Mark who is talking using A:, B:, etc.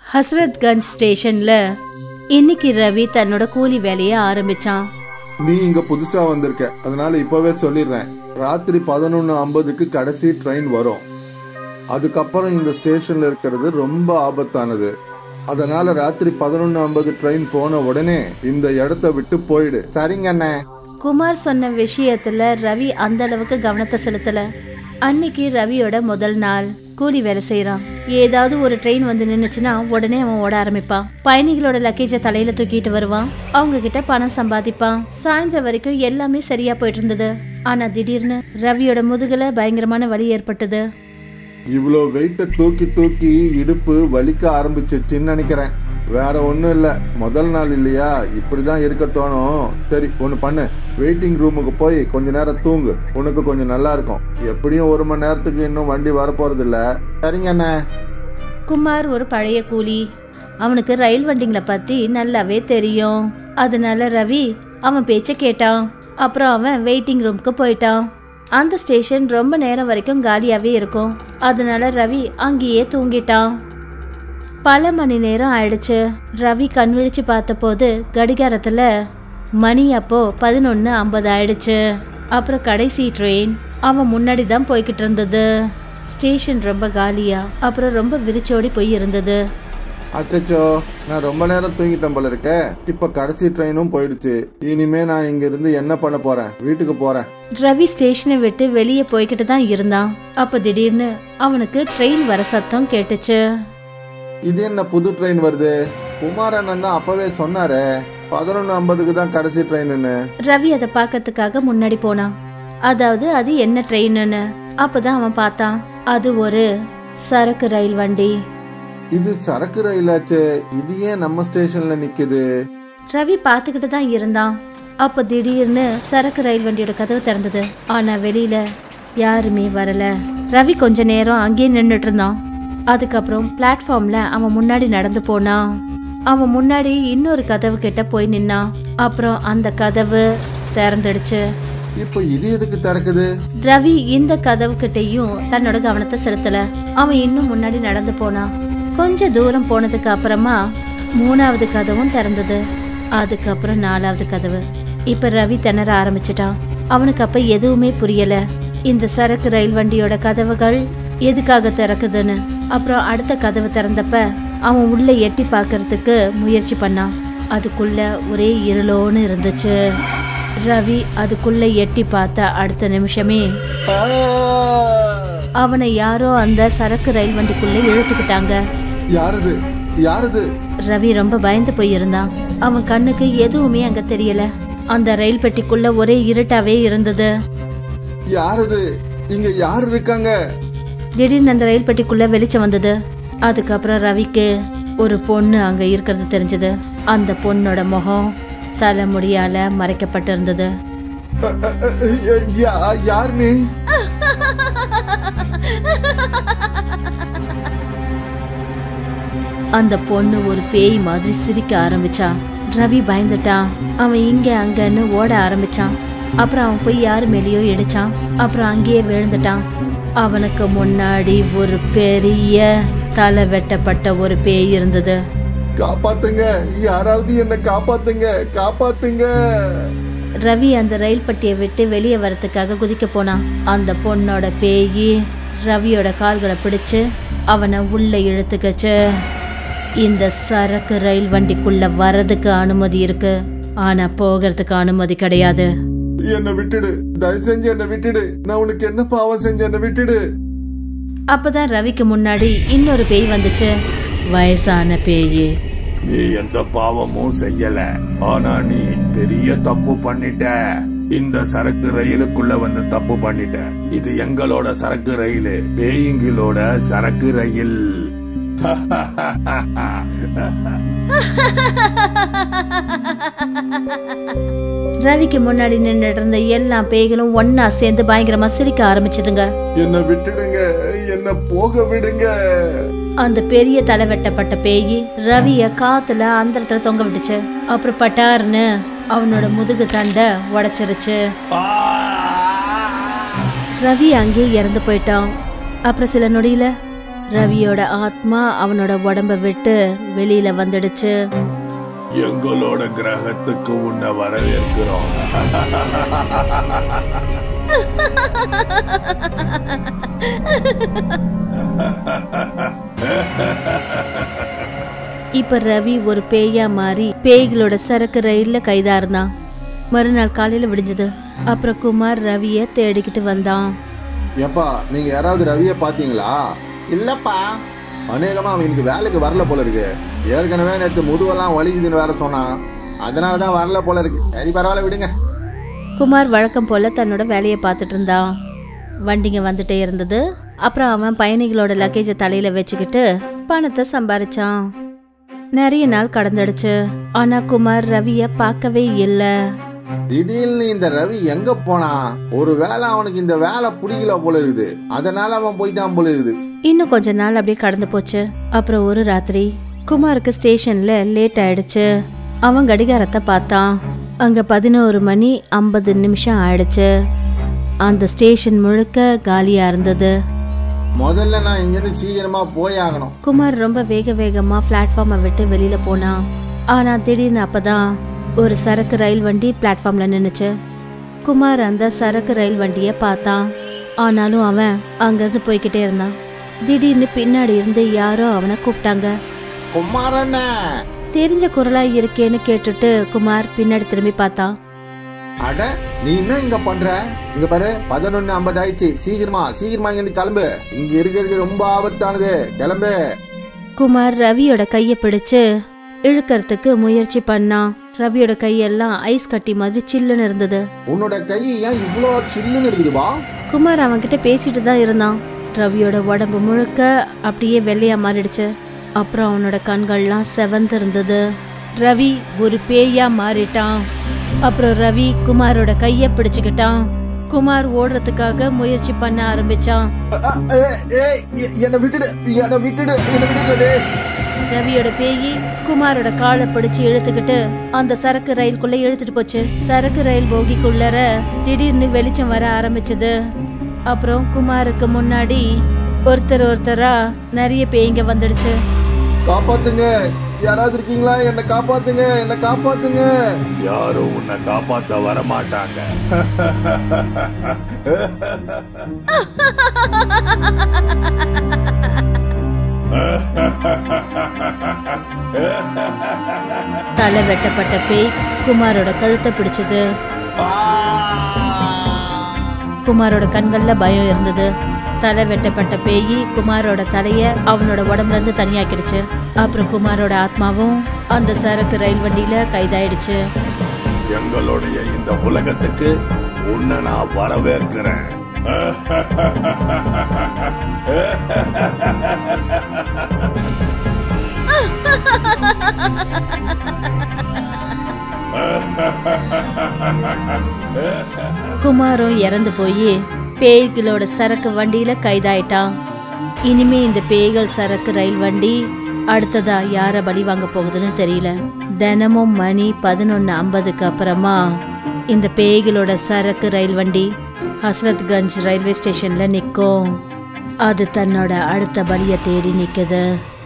A: ஹஸ்ரத்கஞ்ச் ஸ்டேஷன்ல இன்னைக்கு ரவி தன்னோட கூலி வேலையை ஆரம்பிச்சான்
B: நீ இங்க புதுசா வந்திருக்க அதனால இப்பவே சொல்லிடுறேன் ராத்திரி பதினொன்னு ஐம்பதுக்கு கடைசி ட்ரெயின் வரும் அதுக்கப்புறம் இந்த ஸ்டேஷன்ல இருக்கிறது ரொம்ப ஆபத்தானது அதனால ராத்திரி பதினொன்னு ஐம்பது ட்ரெயின் போன உடனே இந்த இடத்த விட்டு போயிடு சரிங்க அண்ணே
A: குமார் சொன்ன விஷயத்துல ரவி அந்த அளவுக்கு கவனத்தை செலுத்தல அன்னைக்கு ரவியோட முதல் நாள் கூலி வேலை செய்யறான் ஏதாவது ஒரு ட்ரெயின் வந்து நின்னுச்சுன்னா உடனே அவன் ஓட ஆரம்பிப்பான் பயணிகளோட லக்கேஜை தலையில தூக்கிட்டு வருவான் அவங்க கிட்ட பணம் சம்பாதிப்பான் சாயந்தரம் வரைக்கும் எல்லாமே சரியா போயிட்டு இருந்தது ஆனா திடீர்னு ரவியோட முதுகுல பயங்கரமான வலி ஏற்பட்டது
B: இவ்வளோ வெயிட்டை தூக்கி தூக்கி இடுப்பு வலிக்க ஆரம்பிச்சிச்சுன்னு நினைக்கிறேன் வேற ஒன்றும் இல்லை முதல் நாள் இல்லையா இப்படிதான் இருக்க தோணும் சரி ஒன்று பண்ணு வெயிட்டிங் ரூமுக்கு போய் கொஞ்ச நேரம் தூங்கு உனக்கு கொஞ்சம் நல்லா இருக்கும் எப்படியும் ஒரு மணி நேரத்துக்கு இன்னும் வண்டி வரப்போறது இல்ல சரிங்க அண்ணே
A: குமார் ஒரு பழைய கூலி அவனுக்கு ரயில் வண்டிங்களை பத்தி நல்லாவே தெரியும் அதனால ரவி அவன் பேச்ச கேட்டான் அப்புறம் அவன் வெயிட்டிங் ரூமுக்கு போயிட்டான் அந்த ஸ்டேஷன் ரொம்ப நேரம் வரைக்கும் காலியாவே இருக்கும் அதனால ரவி அங்கேயே தூங்கிட்டான் பல மணி நேரம் ஆயிடுச்சு ரவி கண் விழிச்சு பார்த்தபோது கடிகாரத்துல மணி அப்போ பதினொன்னு ஐம்பது ஆயிடுச்சு அப்புறம் கடைசி ட்ரெயின் அவன் முன்னாடி தான் போய்கிட்டு இருந்தது ஸ்டேஷன் ரொம்ப காலியா அப்புறம் ரொம்ப விரிச்சோடி போய் இருந்தது
B: அச்சச்சோ நான் ரொம்ப நேரம் தூங்கிட்டேன் போல இருக்க இப்ப கடைசி ட்ரெயினும் போயிடுச்சு இனிமே நான் இங்க இருந்து என்ன பண்ண போறேன் வீட்டுக்கு போறேன்
A: ரவி ஸ்டேஷனை விட்டு வெளியே போய்கிட்டு தான் இருந்தான் அப்ப திடீர்னு அவனுக்கு ட்ரெயின் வர சத்தம் கேட்டுச்சு
B: இது என்ன புது ட்ரெயின் வருது குமார் அண்ணன் தான் அப்பவே சொன்னாரே பதினொன்னு ஐம்பதுக்கு தான் கடைசி ட்ரெயின்னு
A: ரவி அதை பார்க்கறதுக்காக முன்னாடி போனான் அதாவது அது என்ன ட்ரெயின்னு அப்பதான் அவன் பார்த்தான் அது ஒரு சரக்கு ரயில் வண்டி
B: இது சரக்கு ரயிலாச்சே இது ஏன் நம்ம ஸ்டேஷன்ல நிக்குது
A: ரவி பார்த்துக்கிட்டு தான் இருந்தான் அப்ப திடீர்னு சரக்கு ரயில் வண்டியோட கதவு திறந்தது ஆனா வெளியில யாருமே வரல ரவி கொஞ்ச நேரம் அங்கேயே நின்னுட்டு இருந்தான் அதுக்கப்புறம் பிளாட்ஃபார்ம்ல அவன் முன்னாடி நடந்து போனான் அவன் முன்னாடி இன்னொரு கதவு கிட்ட போய் நின்னான் அப்புறம் அந்த கதவு திறந்துடுச்சு
B: இப்போ இது எதுக்கு திறக்குது
A: ரவி இந்த கதவு கிட்டயும் தன்னோட கவனத்தை செலுத்தல அவன் இன்னும் முன்னாடி நடந்து போனான் கொஞ்ச தூரம் போனதுக்கு அப்புறமா மூணாவது கதவும் திறந்தது அதுக்கப்புறம் நாலாவது கதவு இப்ப ரவி திணற ஆரம்பிச்சிட்டான் அவனுக்கு அப்ப எதுவுமே புரியல இந்த சரக்கு ரயில் வண்டியோட கதவுகள் எதுக்காக திறக்குதுன்னு அப்புறம் அடுத்த கதவு திறந்தப்ப அவன் உள்ள எட்டி பார்க்கறதுக்கு முயற்சி பண்ணான் அதுக்குள்ள ஒரே இருளோன்னு இருந்துச்சு ரவி அதுக்குள்ள எட்டி பார்த்த அடுத்த நிமிஷமே அவனை யாரோ அந்த சரக்கு ரயில் வண்டிக்குள்ள இழுத்துக்கிட்டாங்க
B: யாருது யாருது
A: ரவி ரொம்ப பயந்து போயிருந்தான் அவன் கண்ணுக்கு எதுவுமே அங்க தெரியல அந்த ரயில் பெட்டிக்குள்ள ஒரே இருட்டாவே இருந்தது
B: யாருது இங்க யாரு இருக்காங்க
A: திடீர்னு அந்த ரயில் பெட்டிக்குள்ள வெளிச்சம் வந்தது அதுக்கப்புறம் ரவிக்கு ஒரு பொண்ணு அங்க இருக்கிறது தெரிஞ்சது அந்த பொண்ணோட முகம் தலைமுடியால மறைக்கப்பட்டிருந்தது
B: அ, அ, அ, ய- யா- யார் நீ
A: அந்த பொண்ணு ஒரு பேய் மாதிரி சிரிக்க ஆரம்பிச்சா ரவி பயந்துட்டான் அவன் இங்க அங்கன்னு ஓட ஆரம்பிச்சான் அப்புறம் அவன் போய் யாரு மேலேயோ இடிச்சான் அப்புறம் அங்கேயே விழுந்துட்டான் அவனுக்கு முன்னாடி ஒரு பெரிய தலை வெட்டப்பட்ட ஒரு பேய் இருந்தது
B: காப்பாத்துங்க யாராவது என்ன காப்பாத்துங்க காப்பாத்துங்க
A: ரவி அந்த ரயில் பட்டியை விட்டு வெளியே வரதுக்காக குதிக்க போனான் அந்த பொண்ணோட பேயி ரவியோட கால்களை பிடிச்சு அவனை உள்ள இழுத்துக்கச்சு இந்த சரக்கு ரயில் வண்டிக்குள்ள வரதுக்கு அனுமதி இருக்கு ஆனா போகிறதுக்கு அனுமதி கிடையாது
B: என்னை விட்டுடு தயவு செஞ்சு என்னை விட்டுடு நான் உனக்கு என்ன பாவம் செஞ்ச என்னை விட்டுடு
A: அப்பதான் ரவிக்கு முன்னாடி இன்னொரு பேய் வந்துச்சு வயசான பேயி
B: நீ எந்த பாவமும் செய்யல ஆனா நீ பெரிய தப்பு பண்ணிட்ட இந்த சரக்கு ரயிலுக்குள்ள வந்து தப்பு பண்ணிட்ட இது எங்களோட சரக்கு ரயில் பேயிங்களோட சரக்கு ரயில்
A: ரவிக்கு முன்னாடி நின்னுட்டு இருந்த எல்லா பேய்களும் ஒன்னா சேர்ந்து பயங்கரமா சிரிக்க ஆரம்பிச்சதுங்க
B: என்ன விட்டுடுங்க என்ன போக விடுங்க
A: அந்த பெரிய தலை வெட்டப்பட்ட பேயி ரவிய காத்துல அந்தரத்துல தொங்க விட்டுச்சு அப்புறம் பட்டார்னு அவனோட முதுகு தண்டை உடைச்சிருச்சு ரவி அங்கேயே இறந்து போயிட்டான் அப்புறம் சில நொடியில ரவியோட ஆத்மா அவனோட உடம்ப விட்டு வெளியில வந்துடுச்சு
B: எங்களோட கிரகத்துக்கு உன்னை வரவேற்கிறோம்
A: இப்ப ரவி ஒரு பேயா மாறி பேய்களோட சரக்கு ரயில்ல கைதா இருந்தான் மறுநாள் காலையில விடிஞ்சது அப்புறம் குமார் ரவிய தேடிக்கிட்டு வந்தான்
B: ஏப்பா நீங்க யாராவது ரவிய பாத்தீங்களா இல்லப்பா அநேகமா அவன் இன்னைக்கு வேலைக்கு வரல போல இருக்கு ஏற்கனவே நேற்று முதுவெல்லாம் வலிக்குதுன்னு வேற சொன்னான் அதனாலதான் வரல போல இருக்கு சரி பரவாயில்ல விடுங்க
A: குமார் வழக்கம் போல தன்னோட வேலையை பார்த்துட்டு இருந்தான் வண்டிங்க வந்துட்டே இருந்தது அப்புறம் அவன் பயணிகளோட லக்கேஜை தலையில வச்சுக்கிட்டு பணத்தை சம்பாரிச்சான் நிறைய நாள் கடந்துடுச்சு ஆனா குமார் ரவிய பார்க்கவே இல்லை
B: திடீர்னு இந்த ரவி எங்க போனான் ஒருவேளை அவனுக்கு இந்த வேலை பிடிக்கல போல இருக்குது அதனால அவன் போயிட்டான் போல இருக்குது
A: இன்னும் கொஞ்ச நாள் அப்படியே கடந்து போச்சு அப்புறம் ஒரு ராத்திரி குமாருக்கு ஸ்டேஷன்ல லேட் ஆயிடுச்சு அவன் கடிகாரத்தை பார்த்தான் அங்க பதினோரு மணி ஐம்பது நிமிஷம் ஆயிடுச்சு அந்த ஸ்டேஷன் முழுக்க காலியா இருந்தது
B: முதல்ல நான் இங்கிருந்து சீக்கிரமா போய் ஆகணும்
A: குமார் ரொம்ப வேக வேகமா பிளாட்ஃபார்மை விட்டு வெளியில போனான் ஆனா திடீர்னு அப்பதான் ஒரு சரக்கு ரயில் வண்டி பிளாட்ஃபார்ம்ல நின்னுச்சு குமார் அந்த சரக்கு ரயில் வண்டியை பார்த்தான் ஆனாலும் அவன் அங்கிருந்து போய்கிட்டே இருந்தான் திடீர்னு பின்னாடி இருந்து யாரோ அவனை கூப்பிட்டாங்க
B: குமாரண்ண
A: தெரிஞ்ச குரலா இருக்கேன்னு கேட்டுட்டு குமார் பின்னாடி திரும்பி பார்த்தான்
B: அட நீ என்ன இங்க பண்ற இங்க பாரு பதினொன்னு ஐம்பது ஆயிடுச்சு சீக்கிரமா சீக்கிரமா இங்க இருந்து கிளம்பு இங்க இருக்கிறது ரொம்ப ஆபத்தானது கிளம்பு
A: குமார் ரவியோட கையை பிடிச்சு இழுக்கறதுக்கு முயற்சி பண்ணான் ரவியோட கையெல்லாம் ஐஸ் கட்டி மாதிரி சில்லுன்னு இருந்தது
B: உன்னோட கை ஏன் இவ்வளோ சில்லுன்னு இருக்குதுவா
A: குமார் அவன்கிட்ட பேசிட்டு தான் இருந்தான் ரவியோட உடம்பு முழுக்க அப்படியே வெள்ளையா மாறிடுச்சு அப்புறம் அவனோட கண்கள்லாம் செவந்து இருந்தது ரவி ஒரு பேயா மாறிட்டான் அப்புறம் ரவி குமாரோட கைய பிடிச்சுக்கிட்டான் குமார் ஓடுறதுக்காக முயற்சி பண்ண ஆரம்பிச்சான்
B: என்னை விட்டுடு என்னை விட்டுடு என்னை விட்டுடு
A: ரவியோட பேயி குமாரோட காலை பிடிச்சு இழுத்துக்கிட்டு அந்த சரக்கு ரயிலுக்குள்ள இழுத்துட்டு போச்சு சரக்கு ரயில் போகிக்குள்ளர திடீர்னு வெளிச்சம் வர ஆரம்பிச்சது அப்புறம் குமாருக்கு முன்னாடி ஒருத்தர் ஒருத்தரா நிறைய பேய்ங்க வந்துடுச்சு
B: காப்பாத்துங்க யாராவது இருக்கீங்களா என்ன காப்பாத்துங்க என்ன காப்பாத்துங்க யாரும் உன்னை காப்பாத்த வர மாட்டாங்க
A: தலை வெட்டப்பட்ட பேய் குமாரோட கழுத்தை பிடிச்சது குமாரோட கண்கள்ல பயம் இருந்தது தலை வெட்டப்பட்ட பேயி குமாரோட தலைய அவனோட உடம்புல இருந்து தனியாக்கிடுச்சு அப்புறம் குமாரோட ஆத்மாவும் அந்த சரக்கு ரயில் வண்டியில கைதாயிடுச்சு
B: எங்களுடைய இந்த உலகத்துக்கு உன்னை நான் வரவேற்கிறேன்
A: குமாரும் இறந்து போய் பேய்களோட சரக்கு வண்டியில கைதாயிட்டான் இனிமே இந்த பேய்கள் சரக்கு ரயில் வண்டி அடுத்ததா யார பலி வாங்க போகுதுன்னு தெரியல தினமும் மணி பதினொன்னு ஐம்பதுக்கு அப்புறமா இந்த பேய்களோட சரக்கு ரயில் வண்டி ஹஸ்ரத்கஞ்ச் ரயில்வே ஸ்டேஷன்ல நிற்கும் அது தன்னோட அடுத்த பலியை தேடி நிக்குது